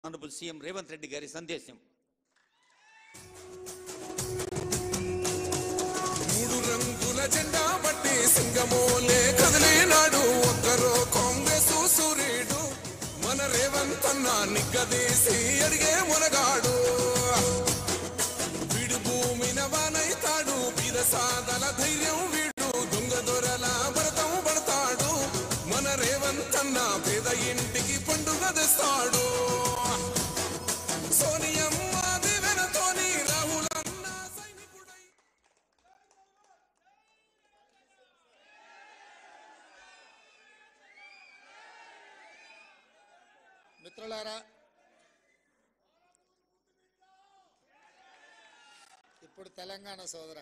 honourable CM Revanth Reddy గారి సందేశం మూడు రంగుల జెండా బట్టి సింగమోలే కదిలినాడు ఒక్కరో కాంగ్రెస్ సూర్యుడు మన రేవంత్ అన్న నిగ్గదీసి అడిగే మునగాడు వీడు భూమిన వానైతాడు బీద సాదల ధైర్యం వీడు దొంగ దొరల భరతం పడతాడు మన రేవంత్ అన్న పేద ఇంటికి పండుగ తెస్తాడు సోనియమ్మ దివెనతోని రాహుల్ అన్న సైనికుడై మిత్రులారా ఇప్పుడు తెలంగాణ సోదర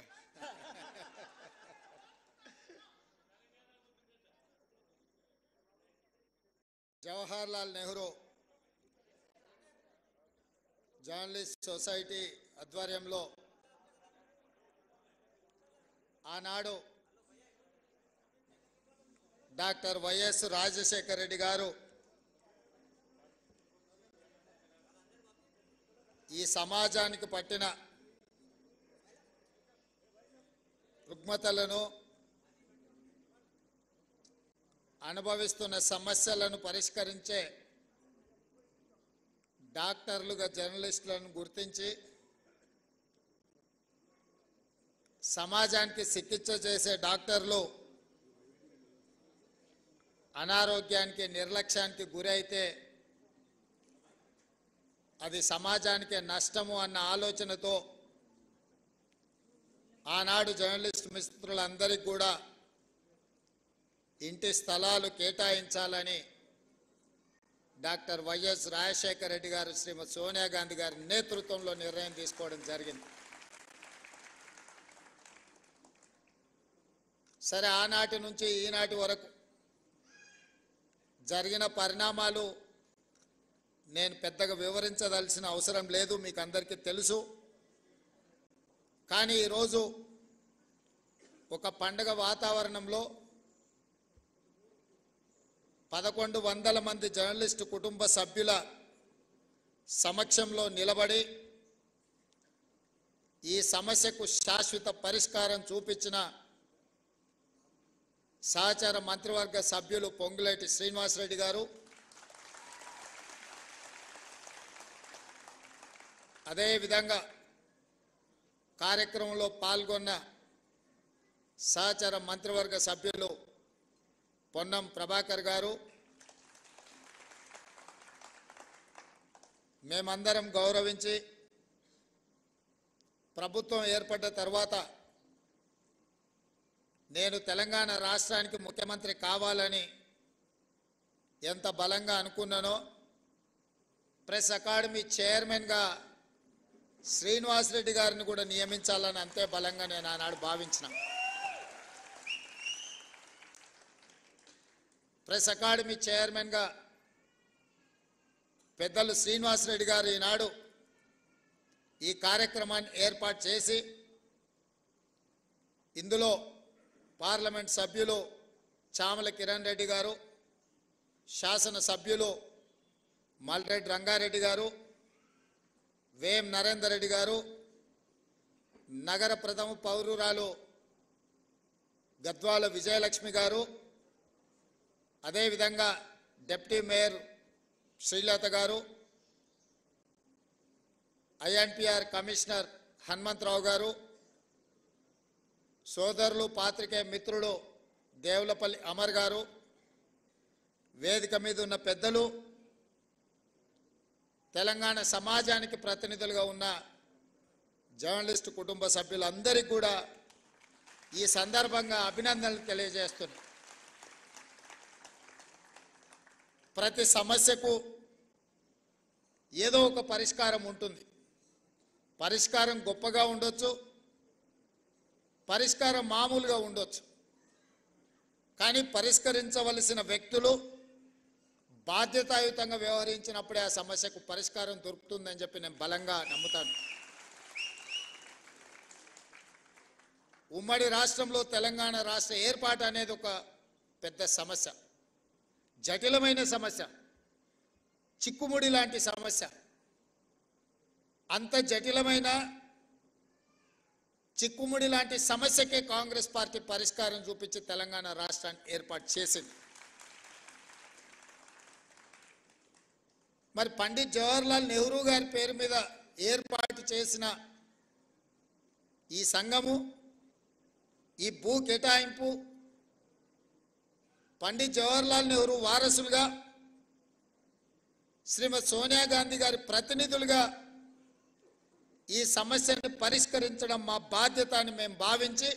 జవహర్ లాల్ నెహ్రూ జర్నలిస్ట్ సొసైటీ ఆధ్వర్యంలో ఆనాడు డాక్టర్ వైఎస్ రాజశేఖర రెడ్డి గారు ఈ సమాజానికి పట్టిన రుగ్మతలను అనుభవిస్తున్న సమస్యలను పరిష్కరించే డాక్టర్లుగా జర్నలిస్టులను గుర్తించి సమాజానికి చికిత్స చేసే డాక్టర్లు అనారోగ్యానికి నిర్లక్ష్యానికి గురైతే అది సమాజానికి నష్టము అన్న ఆలోచనతో ఆనాడు జర్నలిస్ట్ మిత్రులందరికీ కూడా ఇంటి స్థలాలు కేటాయించాలని డాక్టర్ వైఎస్ రాజశేఖర రెడ్డి గారు శ్రీమతి సోనియా గాంధీ గారి నేతృత్వంలో నిర్ణయం తీసుకోవడం జరిగింది సరే ఆనాటి నుంచి ఈనాటి వరకు జరిగిన పరిణామాలు నేను పెద్దగా వివరించదలసిన అవసరం లేదు మీకు అందరికీ తెలుసు కానీ ఈరోజు ఒక పండగ వాతావరణంలో పదకొండు వందల మంది జర్నలిస్టు కుటుంబ సభ్యుల సమక్షంలో నిలబడి ఈ సమస్యకు శాశ్వత పరిష్కారం చూపించిన సహచార మంత్రివర్గ సభ్యులు పొంగులేటి శ్రీనివాసరెడ్డి గారు అదేవిధంగా కార్యక్రమంలో పాల్గొన్న సహచర మంత్రివర్గ సభ్యులు పొన్నం ప్రభాకర్ గారు మేమందరం గౌరవించి ప్రభుత్వం ఏర్పడ్డ తర్వాత నేను తెలంగాణ రాష్ట్రానికి ముఖ్యమంత్రి కావాలని ఎంత బలంగా అనుకున్నానో ప్రెస్ అకాడమీ చైర్మన్గా శ్రీనివాసరెడ్డి గారిని కూడా నియమించాలని అంతే బలంగా నేను ఆనాడు భావించిన ప్రెస్ అకాడమీ చైర్మన్గా పెద్దలు శ్రీనివాసరెడ్డి గారు ఈనాడు ఈ కార్యక్రమాన్ని ఏర్పాటు చేసి ఇందులో పార్లమెంట్ సభ్యులు చామల కిరణ్ రెడ్డి గారు శాసన సభ్యులు మల్రెడ్డి రంగారెడ్డి గారు వేం నరేందర్ రెడ్డి గారు నగర ప్రథమ పౌరురాలు గద్వాల విజయలక్ష్మి గారు అదేవిధంగా డిప్యూటీ మేయర్ శ్రీలత గారు ఐఎన్పిఆర్ కమిషనర్ హనుమంతరావు గారు సోదరులు పాత్రికేయ మిత్రుడు దేవులపల్లి అమర్ గారు వేదిక మీద ఉన్న పెద్దలు తెలంగాణ సమాజానికి ప్రతినిధులుగా ఉన్న జర్నలిస్టు కుటుంబ సభ్యులందరికీ కూడా ఈ సందర్భంగా అభినందనలు తెలియజేస్తున్నాను ప్రతి సమస్యకు ఏదో ఒక పరిష్కారం ఉంటుంది పరిష్కారం గొప్పగా ఉండొచ్చు పరిష్కారం మామూలుగా ఉండొచ్చు కానీ పరిష్కరించవలసిన వ్యక్తులు బాధ్యతాయుతంగా వ్యవహరించినప్పుడే ఆ సమస్యకు పరిష్కారం దొరుకుతుందని చెప్పి నేను బలంగా నమ్ముతాను ఉమ్మడి రాష్ట్రంలో తెలంగాణ రాష్ట్ర ఏర్పాటు అనేది ఒక పెద్ద సమస్య జటిలమైన సమస్య చిక్కుముడి లాంటి సమస్య అంత జటిలమైన చిక్కుముడి లాంటి సమస్యకే కాంగ్రెస్ పార్టీ పరిష్కారం చూపించి తెలంగాణ రాష్ట్రాన్ని ఏర్పాటు చేసింది మరి పండిత్ జవహర్లాల్ నెహ్రూ గారి పేరు మీద ఏర్పాటు చేసిన ఈ సంఘము ఈ భూ కేటాయింపు పండిత్ జవహర్లాల్ నెహ్రూ వారసులుగా శ్రీమతి సోనియా గాంధీ గారి ప్రతినిధులుగా ఈ సమస్యను పరిష్కరించడం మా బాధ్యత అని మేము భావించి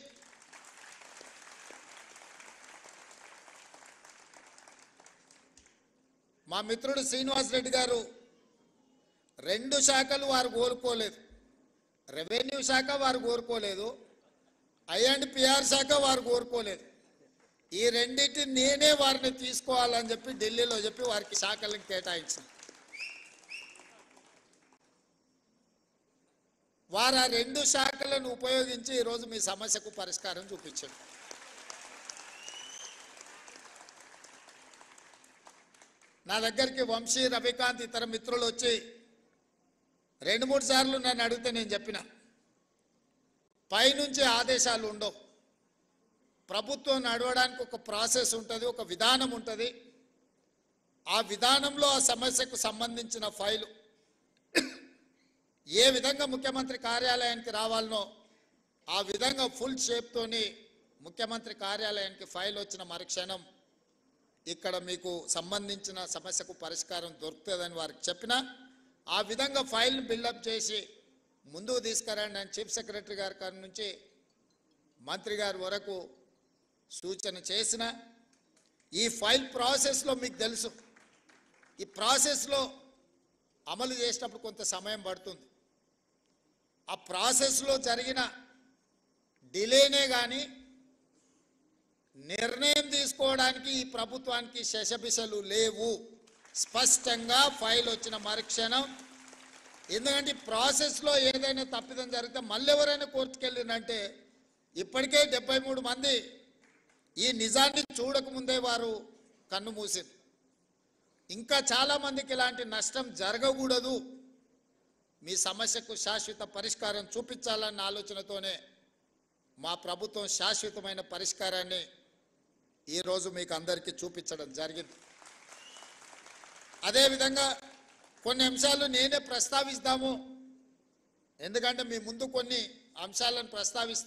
మా మిత్రుడు శ్రీనివాస్ రెడ్డి గారు రెండు శాఖలు వారు కోరుకోలేదు రెవెన్యూ శాఖ వారు కోరుకోలేదు ఐ అండ్ పిఆర్ శాఖ వారు కోరుకోలేదు ఈ రెండింటిని నేనే వారిని తీసుకోవాలని చెప్పి ఢిల్లీలో చెప్పి వారికి శాఖలను కేటాయించింది వారు ఆ రెండు శాఖలను ఉపయోగించి ఈరోజు మీ సమస్యకు పరిష్కారం చూపించారు నా దగ్గరికి వంశీ రవికాంత్ ఇతర మిత్రులు వచ్చి రెండు మూడు సార్లు నన్ను అడిగితే నేను చెప్పిన పైనుంచి ఆదేశాలు ఉండవు ప్రభుత్వం నడవడానికి ఒక ప్రాసెస్ ఉంటుంది ఒక విధానం ఉంటుంది ఆ విధానంలో ఆ సమస్యకు సంబంధించిన ఫైలు ఏ విధంగా ముఖ్యమంత్రి కార్యాలయానికి రావాలనో ఆ విధంగా ఫుల్ షేప్తోని ముఖ్యమంత్రి కార్యాలయానికి ఫైల్ వచ్చిన మరుక్షణం ఇక్కడ మీకు సంబంధించిన సమస్యకు పరిష్కారం దొరుకుతుందని వారికి చెప్పిన ఆ విధంగా ఫైల్ని బిల్డప్ చేసి ముందుకు తీసుకురండి అని చీఫ్ సెక్రటరీ గారి కాడి నుంచి మంత్రి గారి వరకు సూచన చేసిన ఈ ఫైల్ ప్రాసెస్లో మీకు తెలుసు ఈ ప్రాసెస్లో అమలు చేసేటప్పుడు కొంత సమయం పడుతుంది ఆ ప్రాసెస్లో జరిగిన డిలేనే కానీ నిర్ణయం తీసుకోవడానికి ఈ ప్రభుత్వానికి శశబిశలు లేవు స్పష్టంగా ఫైల్ వచ్చిన మరుక్షణం ఎందుకంటే ఈ ప్రాసెస్లో ఏదైనా తప్పిదం జరిగితే మళ్ళీ ఎవరైనా కోర్టుకు వెళ్ళినంటే ఇప్పటికే డెబ్బై మూడు మంది ఈ నిజాన్ని చూడకముందే వారు కన్ను మూసింది ఇంకా చాలా మందికి ఇలాంటి నష్టం జరగకూడదు మీ సమస్యకు శాశ్వత పరిష్కారం చూపించాలన్న ఆలోచనతోనే మా ప్రభుత్వం శాశ్వతమైన పరిష్కారాన్ని ఈరోజు మీకు అందరికీ చూపించడం జరిగింది అదేవిధంగా కొన్ని అంశాలు నేనే ప్రస్తావిస్తాము ఎందుకంటే మీ ముందు కొన్ని అంశాలను ప్రస్తావిస్తే